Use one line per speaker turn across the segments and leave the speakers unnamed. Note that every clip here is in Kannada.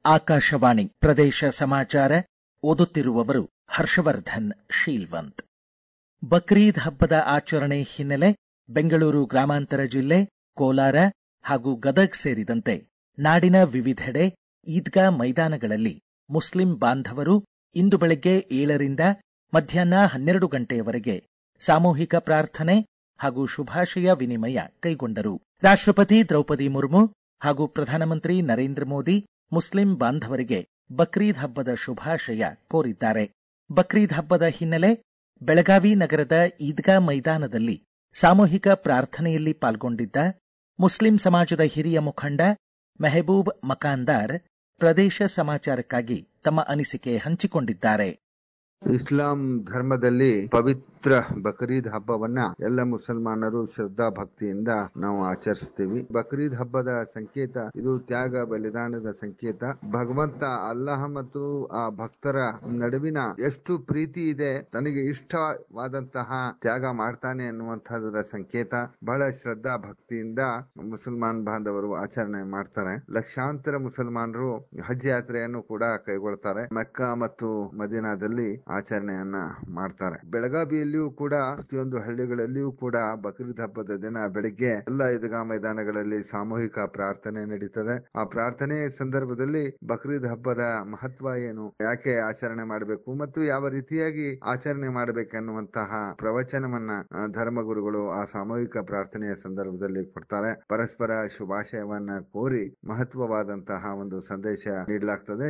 ಆಕಾಶವಾಣಿ ಪ್ರದೇಶ ಸಮಾಚಾರ ಓದುತ್ತಿರುವವರು ಹರ್ಷವರ್ಧನ್ ಶೀಲ್ವಂತ್ ಬಕ್ರೀದ್ ಹಬ್ಬದ ಆಚರಣೆ ಹಿನ್ನೆಲೆ ಬೆಂಗಳೂರು ಗ್ರಾಮಾಂತರ ಜಿಲ್ಲೆ ಕೋಲಾರ ಹಾಗೂ ಗದಗ್ ಸೇರಿದಂತೆ ನಾಡಿನ ವಿವಿಧೆಡೆ ಈದ್ಗಾ ಮೈದಾನಗಳಲ್ಲಿ ಮುಸ್ಲಿಂ ಬಾಂಧವರು ಇಂದು ಬೆಳಗ್ಗೆ ಏಳರಿಂದ ಮಧ್ಯಾಹ್ನ ಹನ್ನೆರಡು ಗಂಟೆಯವರೆಗೆ ಸಾಮೂಹಿಕ ಪ್ರಾರ್ಥನೆ ಹಾಗೂ ಶುಭಾಶಯ ವಿನಿಮಯ ಕೈಗೊಂಡರು ರಾಷ್ಟ್ರಪತಿ ದ್ರೌಪದಿ ಮುರ್ಮು ಹಾಗೂ ಪ್ರಧಾನಮಂತ್ರಿ ನರೇಂದ್ರ ಮೋದಿ ಮುಸ್ಲಿಂ ಬಾಂಧವರಿಗೆ ಬಕ್ರೀದ್ ಹಬ್ಬದ ಶುಭಾಶಯ ಕೋರಿದ್ದಾರೆ ಬಕ್ರೀದ್ ಹಬ್ಬದ ಹಿನ್ನೆಲೆ ಬೆಳಗಾವಿ ನಗರದ ಈದ್ಗಾ ಮೈದಾನದಲ್ಲಿ ಸಾಮೂಹಿಕ ಪ್ರಾರ್ಥನೆಯಲ್ಲಿ ಪಾಲ್ಗೊಂಡಿದ್ದ ಮುಸ್ಲಿಂ ಸಮಾಜದ ಹಿರಿಯ ಮುಖಂಡ ಮೆಹಬೂಬ್ ಮಕಾಂದಾರ್ ಪ್ರದೇಶ ಸಮಾಚಾರಕ್ಕಾಗಿ ತಮ್ಮ ಅನಿಸಿಕೆ ಹಂಚಿಕೊಂಡಿದ್ದಾರೆ
ಇಸ್ಲಾಂ ಧರ್ಮದಲ್ಲಿ ಪವಿತ್ರ ಬಕ್ರೀದ್ ಹಬ್ಬವನ್ನ ಎಲ್ಲ ಮುಸಲ್ಮಾನರು ಶ್ರದ್ಧಾ ಭಕ್ತಿಯಿಂದ ನಾವು ಆಚರಿಸ್ತೀವಿ ಬಕ್ರೀದ್ ಹಬ್ಬದ ಸಂಕೇತ ಇದು ತ್ಯಾಗ ಬಲಿದಾನದ ಸಂಕೇತ ಭಗವಂತ ಅಲ್ಲಾಹ ಮತ್ತು ಆ ಭಕ್ತರ ನಡುವಿನ ಎಷ್ಟು ಪ್ರೀತಿ ಇದೆ ತನಗೆ ಇಷ್ಟವಾದಂತಹ ತ್ಯಾಗ ಮಾಡ್ತಾನೆ ಅನ್ನುವಂತಹದರ ಸಂಕೇತ ಬಹಳ ಶ್ರದ್ಧಾ ಭಕ್ತಿಯಿಂದ ಮುಸಲ್ಮಾನ್ ಬಾಂಧವರು ಆಚರಣೆ ಮಾಡ್ತಾರೆ ಲಕ್ಷಾಂತರ ಮುಸಲ್ಮಾನರು ಹಜ್ ಯಾತ್ರೆಯನ್ನು ಕೂಡ ಕೈಗೊಳ್ತಾರೆ ಮೆಕ್ಕಾ ಮತ್ತು ಮದೀನಾದಲ್ಲಿ ಆಚರಣೆಯನ್ನ ಮಾಡ್ತಾರೆ ಬೆಳಗಾವಿಯಲ್ಲಿಯೂ ಕೂಡ ಪ್ರತಿಯೊಂದು ಹಳ್ಳಿಗಳಲ್ಲಿಯೂ ಕೂಡ ಬಕ್ರೀದ್ ಹಬ್ಬದ ದಿನ ಬೆಳಿಗ್ಗೆ ಎಲ್ಲ ಈದ್ಗಾ ಮೈದಾನಗಳಲ್ಲಿ ಸಾಮೂಹಿಕ ಪ್ರಾರ್ಥನೆ ನಡೀತದೆ ಆ ಪ್ರಾರ್ಥನೆ ಸಂದರ್ಭದಲ್ಲಿ ಬಕ್ರೀದ್ ಹಬ್ಬದ ಮಹತ್ವ ಏನು ಯಾಕೆ ಆಚರಣೆ ಮಾಡಬೇಕು ಮತ್ತು ಯಾವ ರೀತಿಯಾಗಿ ಆಚರಣೆ ಮಾಡಬೇಕೆನ್ನುವಂತಹ ಪ್ರವಚನವನ್ನ ಆ, ಧರ್ಮಗುರುಗಳು ಆ ಸಾಮೂಹಿಕ ಪ್ರಾರ್ಥನೆಯ ಸಂದರ್ಭದಲ್ಲಿ ಕೊಡ್ತಾರೆ ಪರಸ್ಪರ ಶುಭಾಶಯವನ್ನ ಕೋರಿ ಮಹತ್ವವಾದಂತಹ ಒಂದು ಸಂದೇಶ ನೀಡಲಾಗ್ತದೆ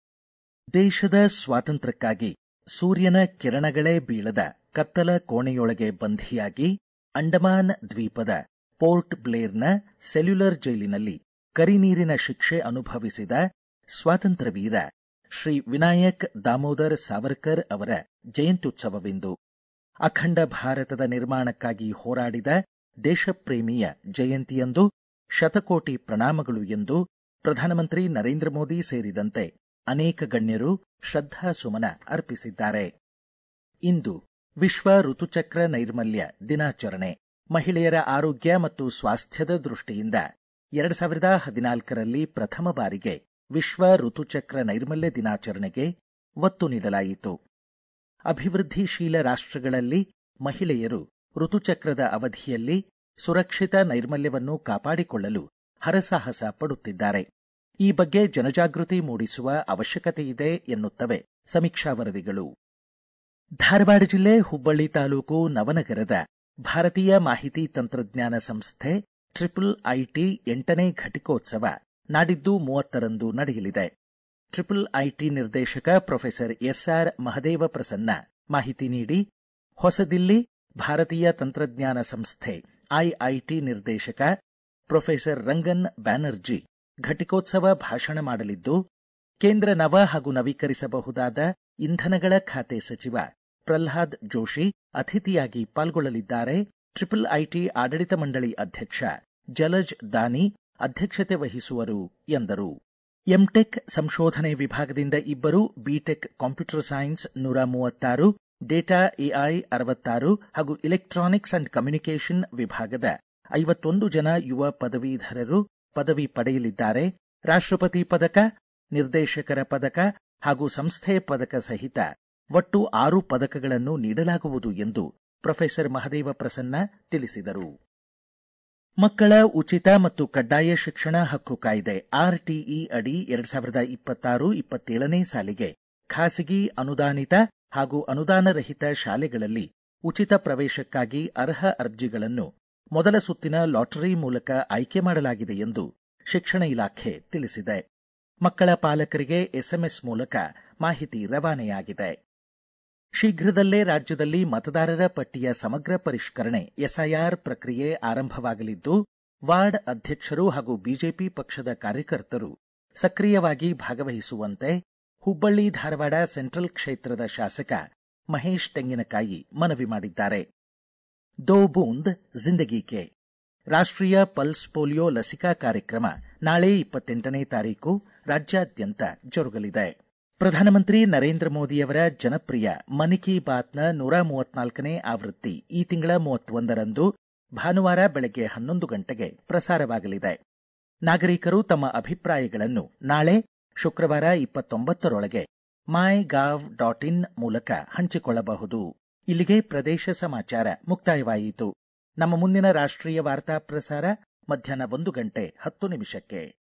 ದೇಶದ ಸ್ವಾತಂತ್ರ್ಯಕ್ಕಾಗಿ ಸೂರ್ಯನ ಕಿರಣಗಳೇ ಬೀಳದ ಕತ್ತಲ ಕೋಣೆಯೊಳಗೆ ಬಂಧಿಯಾಗಿ ಅಂಡಮಾನ್ ದ್ವೀಪದ ಪೋರ್ಟ್ ಬ್ಲೇರ್ನ ಸೆಲ್ಯುಲರ್ ಜೈಲಿನಲ್ಲಿ ಕರಿನೀರಿನ ಶಿಕ್ಷೆ ಅನುಭವಿಸಿದ ಸ್ವಾತಂತ್ರ್ಯ ವೀರ ಶ್ರೀ ವಿನಾಯಕ್ ದಾಮೋದರ್ ಸಾವರ್ಕರ್ ಅವರ ಜಯಂತ್ಯುತ್ಸವವಿಂದು ಅಖಂಡ ಭಾರತದ ನಿರ್ಮಾಣಕ್ಕಾಗಿ ಹೋರಾಡಿದ ದೇಶಪ್ರೇಮಿಯ ಜಯಂತಿಯಂದು ಶತಕೋಟಿ ಪ್ರಣಾಮಗಳು ಎಂದು ಪ್ರಧಾನಮಂತ್ರಿ ನರೇಂದ್ರ ಮೋದಿ ಸೇರಿದಂತೆ ಅನೇಕ ಗಣ್ಯರು ಶ್ರದ್ಧಾಸುಮನ ಅರ್ಪಿಸಿದ್ದಾರೆ ಇಂದು ವಿಶ್ವ ಋತುಚಕ್ರ ನೈರ್ಮಲ್ಯ ದಿನಾಚರಣೆ ಮಹಿಳೆಯರ ಆರೋಗ್ಯ ಮತ್ತು ಸ್ವಾಸ್ಥ್ಯದ ದೃಷ್ಟಿಯಿಂದ ಎರಡ್ ಸಾವಿರದ ಹದಿನಾಲ್ಕರಲ್ಲಿ ಪ್ರಥಮ ಬಾರಿಗೆ ವಿಶ್ವ ಋತುಚಕ್ರ ನೈರ್ಮಲ್ಯ ದಿನಾಚರಣೆಗೆ ಒತ್ತು ನೀಡಲಾಯಿತು ಅಭಿವೃದ್ಧಿಶೀಲ ರಾಷ್ಟ್ರಗಳಲ್ಲಿ ಮಹಿಳೆಯರು ಋತುಚಕ್ರದ ಅವಧಿಯಲ್ಲಿ ಸುರಕ್ಷಿತ ನೈರ್ಮಲ್ಯವನ್ನು ಕಾಪಾಡಿಕೊಳ್ಳಲು ಹರಸಾಹಸ ಪಡುತ್ತಿದ್ದಾರೆ ಈ ಬಗ್ಗೆ ಜನಜಾಗೃತಿ ಮೂಡಿಸುವ ಅವಶ್ಯಕತೆಯಿದೆ ಎನ್ನುತ್ತವೆ ಸಮೀಕ್ಷಾ ವರದಿಗಳು ಧಾರವಾಡ ಜಿಲ್ಲೆ ಹುಬ್ಬಳ್ಳಿ ತಾಲೂಕು ನವನಗರದ ಭಾರತೀಯ ಮಾಹಿತಿ ತಂತ್ರಜ್ಞಾನ ಸಂಸ್ಥೆ ಟ್ರಿಪಲ್ ಐಟಿ ಎಂಟನೇ ಘಟಿಕೋತ್ಸವ ನಾಡಿದ್ದು ಮೂವತ್ತರಂದು ನಡೆಯಲಿದೆ ಟ್ರಿಪಲ್ ಐಟಿ ನಿರ್ದೇಶಕ ಪ್ರೊಫೆಸರ್ ಎಸ್ಆರ್ ಮಹದೇವ ಪ್ರಸನ್ನ ಮಾಹಿತಿ ನೀಡಿ ಹೊಸದಿಲ್ಲಿ ಭಾರತೀಯ ತಂತ್ರಜ್ಞಾನ ಸಂಸ್ಥೆ ಐಐಟಿ ನಿರ್ದೇಶಕ ಪ್ರೊಫೆಸರ್ ರಂಗನ್ ಬ್ಯಾನರ್ಜಿ ಘಟಿಕೋತ್ಸವ ಭಾಷಣ ಮಾಡಲಿದ್ದು ಕೇಂದ್ರ ನವ ಹಾಗೂ ನವೀಕರಿಸಬಹುದಾದ ಇಂಧನಗಳ ಖಾತೆ ಸಚಿವ ಪ್ರಲ್ಹಾದ್ ಜೋಶಿ ಅತಿಥಿಯಾಗಿ ಪಾಲ್ಗೊಳ್ಳಲಿದ್ದಾರೆ ಟ್ರಿಪಲ್ ಐಟಿ ಆಡಳಿತ ಮಂಡಳಿ ಅಧ್ಯಕ್ಷ ಜಲಜ್ ದಾನಿ ಅಧ್ಯಕ್ಷತೆ ವಹಿಸುವರು ಎಂದರು ಎಂಟೆಕ್ ಸಂಶೋಧನೆ ವಿಭಾಗದಿಂದ ಇಬ್ಬರು ಬಿಟೆಕ್ ಕಂಪ್ಯೂಟರ್ ಸೈನ್ಸ್ ನೂರ ಮೂವತ್ತಾರು ಡೇಟಾ ಎಐ ಅರವತ್ತಾರು ಹಾಗೂ ಇಲೆಕ್ಟ್ರಾನಿಕ್ಸ್ ಅಂಡ್ ಕಮ್ಯುನಿಕೇಷನ್ ವಿಭಾಗದ ಐವತ್ತೊಂದು ಜನ ಯುವ ಪದವೀಧರರು ಪದವಿ ಪಡೆಯಲಿದ್ದಾರೆ ರಾಷ್ಟ್ರಪತಿ ಪದಕ ನಿರ್ದೇಶಕರ ಪದಕ ಹಾಗೂ ಸಂಸ್ಥೆ ಪದಕ ಸಹಿತ ಒಟ್ಟು ಆರು ಪದಕಗಳನ್ನು ನೀಡಲಾಗುವುದು ಎಂದು ಪ್ರೊಫೆಸರ್ ಮಹದೇವ ಪ್ರಸನ್ನ ತಿಳಿಸಿದರು ಮಕ್ಕಳ ಉಚಿತ ಮತ್ತು ಕಡ್ಡಾಯ ಶಿಕ್ಷಣ ಹಕ್ಕು ಕಾಯ್ದೆ ಆರ್ಟಿಇ ಅಡಿ ಎರಡ್ ಸಾವಿರದ ಇಪ್ಪತ್ತಾರು ಇಪ್ಪತ್ತೇಳನೇ ಸಾಲಿಗೆ ಖಾಸಗಿ ಅನುದಾನಿತ ಹಾಗೂ ಅನುದಾನರಹಿತ ಶಾಲೆಗಳಲ್ಲಿ ಉಚಿತ ಪ್ರವೇಶಕ್ಕಾಗಿ ಅರ್ಹ ಅರ್ಜಿಗಳನ್ನು ಮೊದಲ ಸುತ್ತಿನ ಲಾಟರಿ ಮೂಲಕ ಆಯ್ಕೆ ಮಾಡಲಾಗಿದೆ ಎಂದು ಶಿಕ್ಷಣ ಇಲಾಖೆ ತಿಳಿಸಿದೆ ಮಕ್ಕಳ ಪಾಲಕರಿಗೆ ಎಸ್ಎಂಎಸ್ ಮೂಲಕ ಮಾಹಿತಿ ರವಾನೆಯಾಗಿದೆ ಶೀಘ್ರದಲ್ಲೇ ರಾಜ್ಯದಲ್ಲಿ ಮತದಾರರ ಪಟ್ಟಿಯ ಸಮಗ್ರ ಪರಿಷ್ಕರಣೆ ಎಸ್ಐಆರ್ ಪ್ರಕ್ರಿಯೆ ಆರಂಭವಾಗಲಿದ್ದು ವಾರ್ಡ್ ಅಧ್ಯಕ್ಷರು ಹಾಗೂ ಬಿಜೆಪಿ ಪಕ್ಷದ ಕಾರ್ಯಕರ್ತರು ಸಕ್ರಿಯವಾಗಿ ಭಾಗವಹಿಸುವಂತೆ ಹುಬ್ಬಳ್ಳಿ ಧಾರವಾಡ ಸೆಂಟ್ರಲ್ ಕ್ಷೇತ್ರದ ಶಾಸಕ ಮಹೇಶ್ ತೆಂಗಿನಕಾಯಿ ಮನವಿ ಮಾಡಿದ್ದಾರೆ ದೋ ಬೂಂದ್ ಜಿಂದಗಿ ಕೆ ರಾಷ್ಟ್ರೀಯ ಪಲ್ಸ್ ಪೋಲಿಯೋ ಲಸಿಕಾ ಕಾರ್ಯಕ್ರಮ ನಾಳೆ ಇಪ್ಪತ್ತೆಂಟನೇ ತಾರೀಕು ರಾಜ್ಯಾದ್ಯಂತ ಜರುಗಲಿದೆ ಪ್ರಧಾನಮಂತ್ರಿ ನರೇಂದ್ರ ಮೋದಿಯವರ ಜನಪ್ರಿಯ ಮನ್ ಕಿ ಬಾತ್ನ ನೂರ ಮೂವತ್ನಾಲ್ಕನೇ ಆವೃತ್ತಿ ಈ ತಿಂಗಳ ಮೂವತ್ತೊಂದರಂದು ಭಾನುವಾರ ಬೆಳಗ್ಗೆ ಹನ್ನೊಂದು ಗಂಟೆಗೆ ಪ್ರಸಾರವಾಗಲಿದೆ ನಾಗರಿಕರು ತಮ್ಮ ಅಭಿಪ್ರಾಯಗಳನ್ನು ನಾಳೆ ಶುಕ್ರವಾರ ಇಪ್ಪತ್ತೊಂಬತ್ತರೊಳಗೆ ಮೈ ಗಾವ್ ಡಾಟ್ ಇನ್ ಮೂಲಕ ಹಂಚಿಕೊಳ್ಳಬಹುದು ಇಲ್ಲಿಗೆ ಪ್ರದೇಶ ಸಮಾಚಾರ ಮುಕ್ತಾಯವಾಯಿತು ನಮ್ಮ ಮುಂದಿನ ರಾಷ್ಟ್ರೀಯ ವಾರ್ತಾ ಪ್ರಸಾರ ಮಧ್ಯಾಹ್ನ ಒಂದು ಗಂಟೆ ಹತ್ತು ನಿಮಿಷಕ್ಕೆ